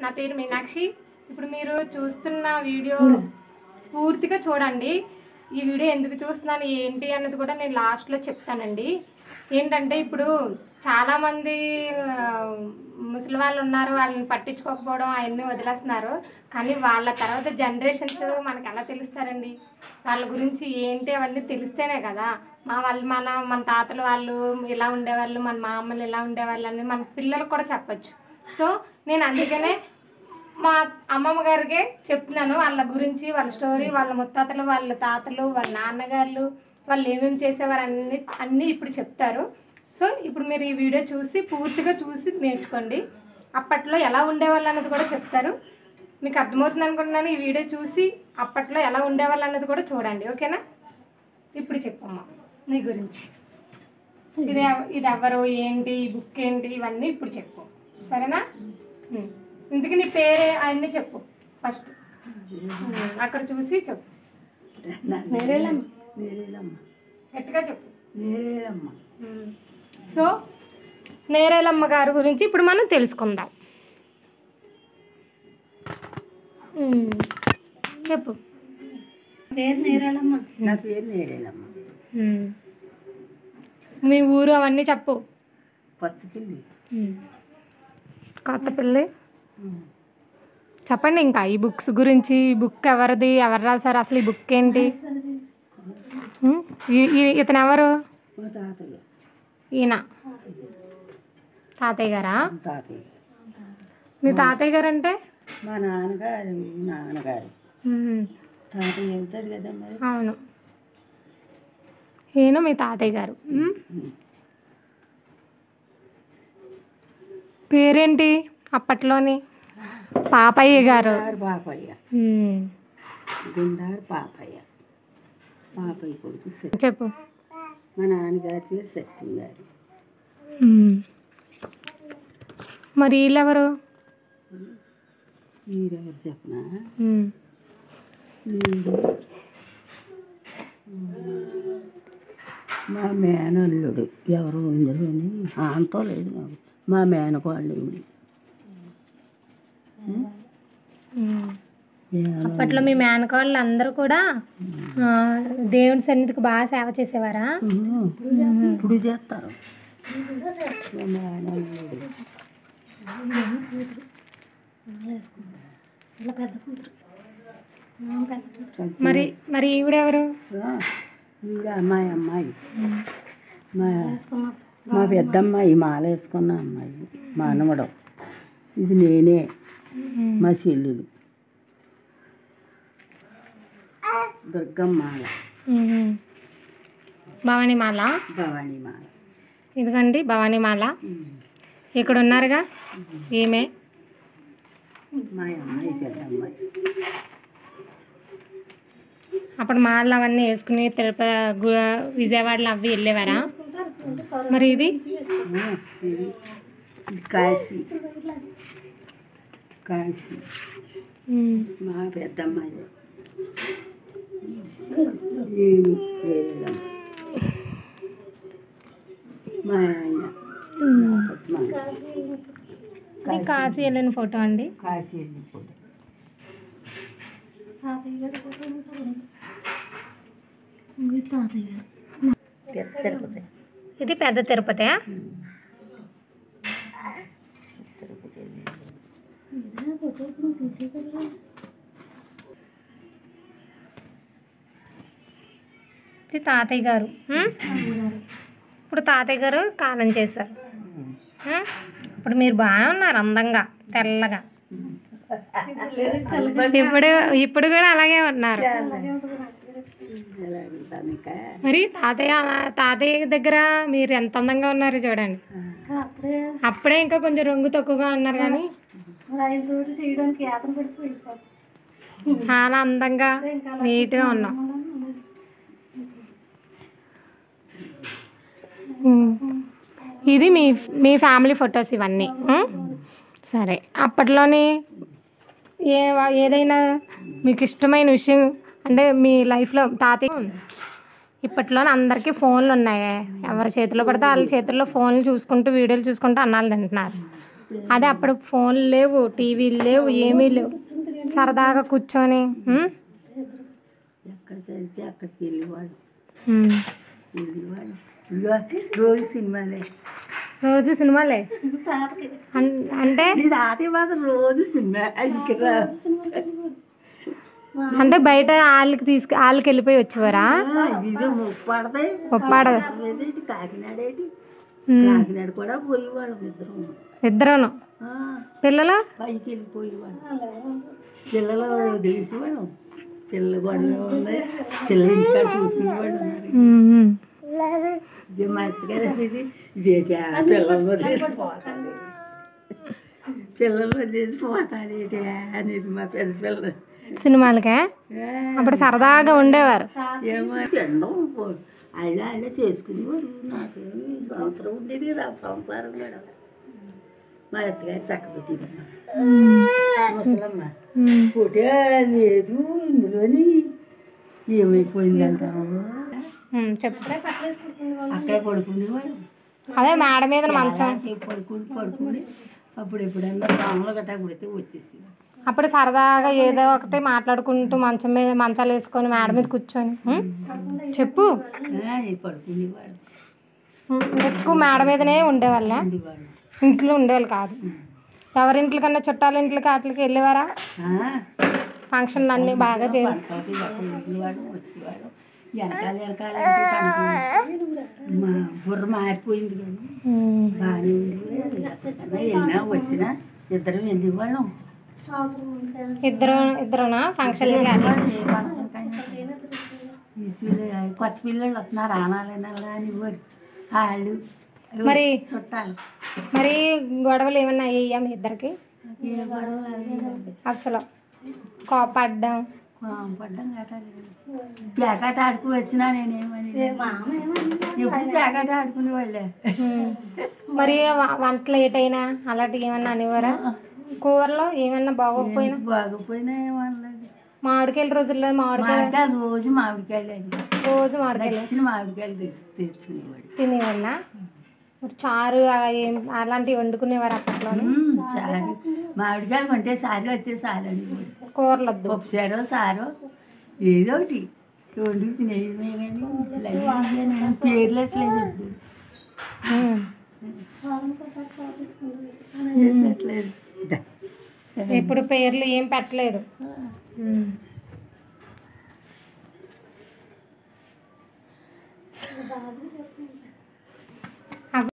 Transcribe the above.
నా పేరు మీనాక్షి ఇప్పుడు మీరు చూస్తున్న వీడియో పూర్తిగా చూడండి ఈ వీడియో ఎందుకు చూస్తున్నాను ఏంటి అన్నది కూడా నేను లాస్ట్లో చెప్తానండి ఏంటంటే ఇప్పుడు చాలామంది ఆ, ముసలి వాళ్ళు ఉన్నారు వాళ్ళని పట్టించుకోకపోవడం అవన్నీ వదిలేస్తున్నారు కానీ వాళ్ళ తర్వాత జనరేషన్స్ మనకు ఎలా తెలుస్తారండి వాళ్ళ గురించి ఏంటి అవన్నీ తెలిస్తేనే కదా మా వాళ్ళు మన మన తాతలు వాళ్ళు ఇలా ఉండేవాళ్ళు మన మామలు ఇలా ఉండేవాళ్ళు అని మన పిల్లలకు కూడా చెప్పొచ్చు సో నేను అందుకనే మా అమ్మమ్మ గారికి చెప్తున్నాను వాళ్ళ గురించి వాళ్ళ స్టోరీ వాళ్ళ ముత్తాతలు వాళ్ళ తాతలు వాళ్ళ నాన్నగారు వాళ్ళు ఏమేమి చేసేవారు అన్ని అన్నీ ఇప్పుడు చెప్తారు సో ఇప్పుడు మీరు ఈ వీడియో చూసి పూర్తిగా చూసి నేర్చుకోండి అప్పట్లో ఎలా ఉండేవాళ్ళు అన్నది కూడా చెప్తారు మీకు అర్థమవుతుంది అనుకుంటున్నాను ఈ వీడియో చూసి అప్పట్లో ఎలా ఉండేవాళ్ళు అన్నది కూడా చూడండి ఓకేనా ఇప్పుడు చెప్పమ్మా నీ గురించి ఇది ఎవ- ఇది ఎవరు ఏంటి ఈ బుక్ ఏంటి ఇవన్నీ ఇప్పుడు చెప్పు సరేనా ఉమ్. ఇంతకీ నీ పేరే అవన్నీ చెప్పు ఫస్ట్ ఉమ్, అక్కడ చూసి చెప్పు నేరేలమ్మ నేరేలమ్మ గట్టిగా చెప్పు నేరేలమ్మ ఉమ్. సో నేరేలమ్మ గారి గురించి ఇప్పుడు మనం తెలుసుకుందాం ఉమ్. చెప్పు పేరు నేరేలమ్మ నా పేరు నేరేలమ్మ ఉమ్. మీ ఊరు అవన్నీ చెప్పు కొత్త పిల్లి కొత్తపల్లి చెప్పండి ఇంకా ఈ బుక్స్ గురించి ఈ బుక్ ఎవరిది ఎవరు రాశారు అసలు ఈ బుక్ ఏంటి ఉమ్, ఈ- ఈ- ఇతను ఎవరు మా తాతయ్య ఈయన తాతయ్య గారా తాతయ్య మీ తాతయ్య గారు అంటే మా నాన్నగారు నాన్నగారు ఉమ్, తాతయ్య చెబుతాడు కదా మరి అవును ఈయన మీ తాతయ్య గారు ఉమ్. పేరేంటి అప్పట్లోని పాపయ్య గారు గుండారు పాపయ్య ఉమ్, గుండారు పాపయ్య పాపయ్య కొడుకు సత్యం చెప్పు మా నాన్నగారి పేరు సత్యం గారు ఉమ్. మరి వీళ్ళెవరు మీరెవరు చెప్పనా ఉమ్, వీడు మా మేనల్లుడు ఎవరు ఇందులోని అంతో లేదు నాకు మా మేనకోళ్ళు ఈవిడ. ఉమ్. మేన- అప్పట్లో మీ మేనకోళ్ళు అందరూ కూడా ఆ, దేవుని సన్నిధికి బాగా సేవ చేసేవారా ఉహు, ఇప్పుడు చేస్తారు మా మేనల్లుడు మరి మరి ఈవిడెవరు ఆ, ఈవిడ అమ్మాయి అమ్మాయి మా మా పెద్దమ్మాయి మాల వేసుకున్న అమ్మాయి మా అనవడం ఇది నేనే మా చెల్లెలు దుర్గమ్మాల ఉమ్. భవానీమాల భవానీ మాల ఇదిగోండి భవానీమాల ఇక్కడ ఉన్నారుగా ఈమె మా అమ్మాయి పెద్ద అమ్మాయి అప్పుడు మాలలు అవన్నీ వేసుకుని తిరుపతి గు- విజయవాడలో అవి వెళ్ళేవారా మరి ఇది ఆ, ఇది ఇది కాశీ కాశీ ఉమ్. మా పెద్ద అమ్మాయి నేను వేరేదమ్మ. మా ఆయన ఉమ్. మా ఇది కాశీ వెళ్ళిన ఫోటో అండి కాశీ వెళ్ళిపోయి పెద్ద తిరుపతి ఇది పెద్ద తిరుపతి ఇది తాతయ్య గారు ఉమ్? ఇప్పుడు తాతయ్య గారు కాలం చేశారు ఉమ్? ఇప్పుడు మీరు బాగా ఉన్నారు అందంగా తెల్లగా ఇప్పుడు ఇప్పుడు కూడా అలాగే ఉన్నారు ఎలా ఉంటాను ఇంకా మరి తాతయ్య తాతయ్య దగ్గర మీరు ఎంత అందంగా ఉన్నారు చూడండి అప్పుడే ఇంకా కొంచెం రంగు తక్కువగా ఉన్నారు కానీ చేయడానికి యాతం పడిపోయి చాలా అందంగా నీట్గా ఉన్నాం ఉమ్. ఇది మీ మీ ఫ్యామిలీ ఫొటోస్ ఇవన్నీ ఉమ్? సరే అప్పట్లోని ఏ ఏదైనా మీకు ఇష్టమైన విషయం అంటే మీ లైఫ్లో తాతయ్య ఇప్పట్లోనే అందరికీ ఫోన్లు ఉన్నాయి ఎవరి చేతిలో పడితే వాళ్ళ చేతుల్లో ఫోన్లు చూసుకుంటూ వీడియోలు చూసుకుంటూ అన్నాలు తింటున్నారు అదే అప్పుడు ఫోన్లు లేవు టీవీలు లేవు ఏమీ లేవు సరదాగా కూర్చొని ఉమ్? ఎక్కడికి వెళ్తే అక్కడికి వెళ్ళేవాడు ఉమ్. వెళ్ళేవాడు ఇదిగో రోజు సినిమాలే రోజు సినిమాలే అన్- అంటే నీ తాతయ్య మాత్రం రోజు సినిమా అది రా అంటే బయట వాళ్ళకి తీసుకు వాళ్ళకి వెళ్ళిపోయి వచ్చేవారా ఇదే ముప్పాడదే ఒప్పాడ ఏదేంటి కాకినాడ ఏంటి ఉమ్. కాకినాడ కూడా పోయేవాళ్ళం ఇద్దరం ఇద్దరును ఆ, పిల్లలు పైకి వెళ్ళిపోయేవాడు పిల్లలు వదిలేసేవాడు పిల్లల గొడవ ఉంది పిల్లలు ఇంటికాడ చూసుకునేవాడు మరి ఉమ్. ఇది మా అత్తగారు అనేది ఇదేంటి ఆ పిల్లలు వదిలేసి పోతుంది పిల్లలు వదిలేసి పోతుంది ఏంటి అనేది మా పెద్ద పిల్లలు సినిమాలకే అప్పుడు సరదాగా ఉండేవారు ఏమో తినడం పో- వాళ్ళే వాళ్ళే చేసుకునేవారు నాకేమి సంవత్సరం ఉండేది కదా ఆ సంసారం కూడా మా అత్తగారు చక్కబెట్టిదమ్మా ముసలమ్మ ఉమ్. పుట్టే లేదు ఇందులోని ఏమైపోయిందంటావు ఉమ్, చెప్పు అక్కడే పడుకునేవాడు అదే మేడ మీద మంచం సేపు పడుకుని పడుకుని అప్పుడు ఎప్పుడన్నా దోమలు గట్టా కుడితే వచ్చేసి అప్పుడు సరదాగా ఏదో ఒకటి మాట్లాడుకుంటూ మంచం మీద మంచాలు వేసుకొని మేడ మీద కూర్చొని ఉమ్? చెప్పు పడుకునేవాడు ఉమ్, ఎక్కువ మేడ మీదనే ఉండేవాళ్ళ ఉండేవాడు ఇంట్లో ఉండేవాళ్ళు కాదు ఎవరింట్ల కన్నా చుట్టాల ఇంట్లకి వాటికి వెళ్ళేవారా ఫంక్షన్లు అన్నీ బాగా చే పంటలకి ఎక్కడ వెళ్ళేవాడు వచ్చేవాడు వెనకాల వెనకాల అంటే కనుక మా బుర్ర మారిపోయింది కానీ ఉమ్. బాగానే ఉండేది వెళ్ళినా వచ్చినా ఇద్దరం వెళ్ళేవాళ్ళం ఇద్దరు ఇద్దరునా ఫంక్షన్లకి ఏ ఫంక్షన్ కైనా ఈ పిల్ల- కొత్త పిల్లలు వస్తున్నారు ఆనాలైనా అని ఇవ్వరు వాళ్ళు మరి చుట్టాలు మరి గొడవలు ఏమన్నా అయ్యాయా మీ ఇద్దరికి ఏ గొడవలు అవి ఇవి. అసలు కోపడ్డం పడ్డం ప్యాకెట్ ఆడుకు వచ్చినా నేనేమని ఎప్పుడు ప్యాకెట్ ఆడుకునే వాళ్ళే ఉమ్. మరి వ- వంట లేట్ అయినా అలాంటివి ఏమన్నా అనేవారా కూరలో ఏమన్నా బాగోకపోయినా బాగపోయినా ఏమనలేదు మామిడికాయల రోజుల్లో మామిడికాయలు మామిడికాయలు రోజు మామిడికాయలు అండి రోజు మామిడికాయలు నచ్చిన మామిడికాయలు తెచ్చి తెచ్చుకునేవాడు తినేవాళ్ళ మరి చారు అలా ఏం అలాంటివి వండుకునేవారు అప్పట్లో మ్మ్, సారు మామిడికాయలు కొంటే సారు వచ్చే సారు అనేవాడు కూరలు వద్దు పప్పు సారో సారో ఏదో ఒకటి వండుకు తినేయమే కానీ లైన్ పేర్లు ఎట్లేదు ఇప్పుడు ఉమ్. పేర్లు ఎట్లేదు దా. ఇప్పుడు పేర్లు ఏం పెట్టలేదు ఉమ్.